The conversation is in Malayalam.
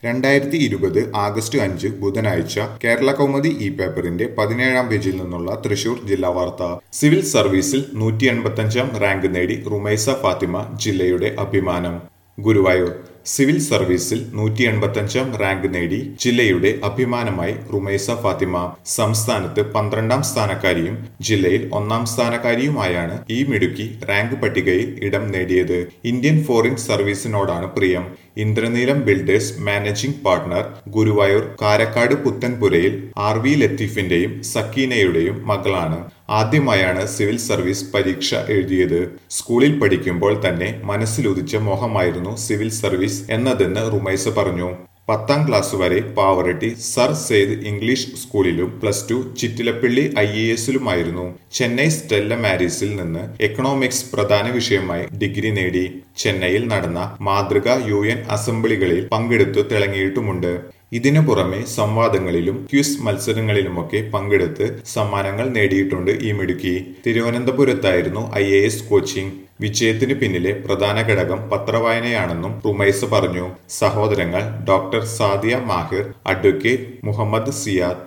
രണ്ടായിരത്തി ഇരുപത് ആഗസ്റ്റ് അഞ്ച് ബുധനാഴ്ച കേരള കൗമുദി ഇ പേപ്പറിന്റെ പതിനേഴാം പേജിൽ നിന്നുള്ള തൃശൂർ ജില്ലാ വാർത്ത സിവിൽ സർവീസിൽ നൂറ്റി എൺപത്തഞ്ചാം റാങ്ക് നേടി റുമൈസ ഫാത്തിമ ജില്ലയുടെ അഭിമാനം ഗുരുവായൂർ സിവിൽ സർവീസിൽ നൂറ്റി എൺപത്തഞ്ചാം റാങ്ക് നേടി ജില്ലയുടെ അഭിമാനമായി റുമൈസ ഫാത്തിമ സംസ്ഥാനത്ത് പന്ത്രണ്ടാം സ്ഥാനക്കാരിയും ജില്ലയിൽ ഒന്നാം സ്ഥാനക്കാരിയുമായാണ് ഈ മിടുക്കി റാങ്ക് പട്ടികയിൽ ഇടം നേടിയത് ഇന്ത്യൻ ഫോറിൻ സർവീസിനോടാണ് പ്രിയം Indraneelam builders managing partner Guruvayur Karakkad Puthenpurayil R V ലത്തീഫിന്റെയും സക്കീനയുടെയും മകളാണ് ആദ്യമായാണ് സിവിൽ സർവീസ് പരീക്ഷ എഴുതിയത് സ്കൂളിൽ പഠിക്കുമ്പോൾ തന്നെ മനസ്സിലുദിച്ച മോഹമായിരുന്നു സിവിൽ സർവീസ് എന്നതെന്ന് റുമൈസ പറഞ്ഞു പത്താം ക്ലാസ് വരെ പാവറട്ടി സർ സെയ്ദ് ഇംഗ്ലീഷ് സ്കൂളിലും plus two Chittilappally I A എസിലുമായിരുന്നു ചെന്നൈ സ്റ്റെല്ല മാരീസിൽ നിന്ന് എക്കണോമിക്സ് പ്രധാന വിഷയമായി ഡിഗ്രി നേടി ചെന്നൈയിൽ നടന്ന മാതൃക യു എൻ അസംബ്ലികളിൽ പങ്കെടുത്തു തിളങ്ങിയിട്ടുമുണ്ട് ഇതിനു പുറമെ സംവാദങ്ങളിലും ക്വിസ് മത്സരങ്ങളിലുമൊക്കെ പങ്കെടുത്ത് സമ്മാനങ്ങൾ നേടിയിട്ടുണ്ട് ഈ മിടുക്കി തിരുവനന്തപുരത്തായിരുന്നു ഐ എ എസ് കോച്ചിംഗ് വിജയത്തിന് പിന്നിലെ പ്രധാന ഘടകം പത്രവായനയാണെന്നും റുമൈസ് പറഞ്ഞു സഹോദരങ്ങൾ ഡോക്ടർ സാദിയ മാഹിർ അഡ്വക്കേറ്റ് മുഹമ്മദ് സിയാദ്